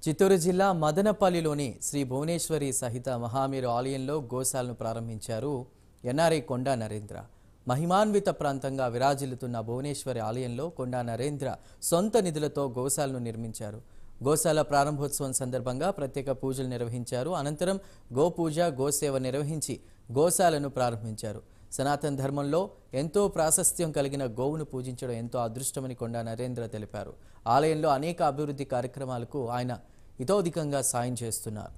చిత్తూరు జిల్లా మదనపల్లిలోని శ్రీ భువనేశ్వరి సహిత మహామీరు ఆలయంలో గోశాలను ప్రారంభించారు ఎన్ఆర్ఐ కొండా నరేంద్ర మహిమాన్విత ప్రాంతంగా విరాజిల్లుతున్న భువనేశ్వరి ఆలయంలో కొండా నరేంద్ర సొంత నిధులతో గోశాలను నిర్మించారు గోశాల ప్రారంభోత్సవం సందర్భంగా ప్రత్యేక పూజలు నిర్వహించారు అనంతరం గోపూజ గోసేవ నిర్వహించి గోశాలను ప్రారంభించారు సనాతన ధర్మంలో ఎంతో ప్రాశస్త్యం కలిగిన గోవును పూజించడం ఎంతో అదృష్టమని కొండా నరేంద్ర తెలిపారు ఆలయంలో అనేక అభివృద్ధి కార్యక్రమాలకు ఆయన ఇతోధికంగా సాయం చేస్తున్నారు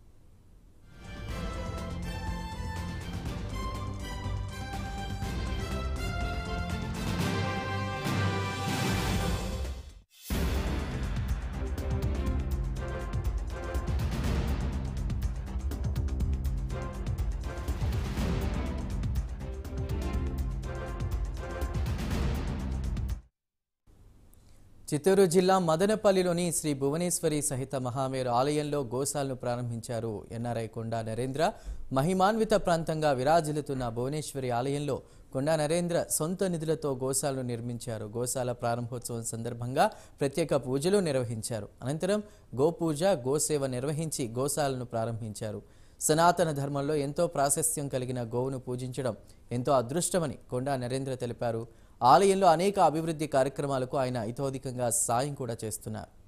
చిత్తూరు జిల్లా మదనపల్లిలోని శ్రీ భువనేశ్వరి సహిత మహామేరు ఆలయంలో గోశాలను ప్రారంభించారు ఎన్ఆర్ఐ కొండా నరేంద్ర మహిమాన్విత ప్రాంతంగా విరాజిల్లుతున్న భువనేశ్వరి ఆలయంలో కొండా నరేంద్ర సొంత నిధులతో గోశాలను నిర్మించారు గోశాల ప్రారంభోత్సవం సందర్భంగా ప్రత్యేక పూజలు నిర్వహించారు అనంతరం గోపూజ గోసేవ నిర్వహించి గోశాలను ప్రారంభించారు సనాతన ధర్మంలో ఎంతో ప్రాశస్త్యం కలిగిన గోవును పూజించడం ఎంతో అదృష్టమని కొండా నరేంద్ర తెలిపారు ఆలయంలో అనేక అభివృద్ధి కార్యక్రమాలకు ఆయన ఇతోధికంగా సాయం కూడా చేస్తున్నారు